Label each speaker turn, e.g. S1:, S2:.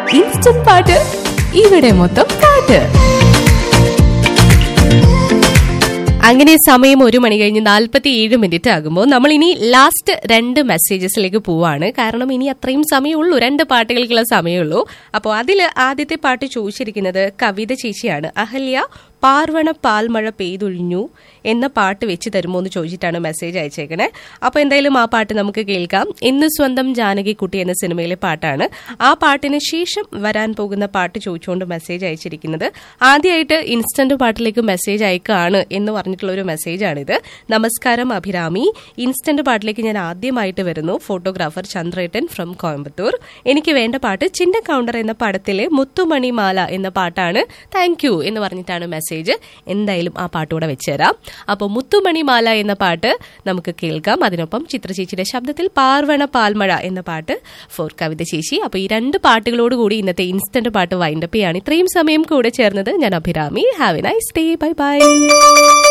S1: instant പാട്ട് ഇവിടെ മൊത്തം പാട്ട് അങ്ങനെ സമയം ഒരു മണി കഴിഞ്ഞ് നാൽപ്പത്തി ഏഴ് മിനിറ്റ് ആകുമ്പോൾ നമ്മൾ ഇനി ലാസ്റ്റ് രണ്ട് മെസ്സേജസിലേക്ക് പോവാണ് കാരണം ഇനി അത്രയും സമയമുള്ളൂ രണ്ട് പാട്ടുകൾക്കുള്ള സമയമുള്ളൂ അപ്പോൾ അതിൽ ആദ്യത്തെ പാട്ട് ചോദിച്ചിരിക്കുന്നത് കവിത ചേച്ചിയാണ് അഹല്യ പാർവണ പാൽമഴ പെയ്തൊഴിഞ്ഞു എന്ന പാട്ട് വെച്ച് തരുമോ എന്ന് ചോദിച്ചിട്ടാണ് മെസ്സേജ് അയച്ചേക്കണേ അപ്പോൾ എന്തായാലും ആ പാട്ട് നമുക്ക് കേൾക്കാം ഇന്ന് സ്വന്തം ജാനകിക്കുട്ടി എന്ന സിനിമയിലെ പാട്ടാണ് ആ പാട്ടിന് ശേഷം വരാൻ പോകുന്ന പാട്ട് ചോദിച്ചുകൊണ്ട് മെസ്സേജ് അയച്ചിരിക്കുന്നത് ആദ്യമായിട്ട് ഇൻസ്റ്റന്റ് പാട്ടിലേക്ക് മെസ്സേജ് അയക്കുകയാണ് എന്ന് പറഞ്ഞിട്ടുള്ള ഒരു മെസ്സേജാണിത് നമസ്കാരം അഭിരാമി ഇൻസ്റ്റന്റ് പാട്ടിലേക്ക് ഞാൻ ആദ്യമായിട്ട് വരുന്നു ഫോട്ടോഗ്രാഫർ ചന്ദ്രേട്ടൻ ഫ്രം കോയമ്പത്തൂർ എനിക്ക് വേണ്ട പാട്ട് ചിന്ന കൗണ്ടർ എന്ന പടത്തിലെ മുത്തുമണി മാല എന്ന പാട്ടാണ് താങ്ക് യു എന്ന് പറഞ്ഞിട്ടാണ് മെസ്സേജ് എന്തായാലും ആ പാട്ടുകൂടെ വെച്ചുതരാം അപ്പോൾ മുത്തുമണി മാല എന്ന പാട്ട് നമുക്ക് കേൾക്കാം അതിനൊപ്പം ചിത്രചേച്ചിയുടെ ശബ്ദത്തിൽ പാർവണ പാൽമഴ എന്ന പാട്ട് ഫോർ കവിത ചേച്ചി അപ്പോൾ ഈ രണ്ട് പാട്ടുകളോട് കൂടി ഇന്നത്തെ ഇൻസ്റ്റന്റ് പാട്ട് വൈൻഡപ്പ് ചെയ്യാണ് ഇത്രയും സമയം കൂടെ ചേർന്നത് ഞാൻ Abhirami have a nice day bye by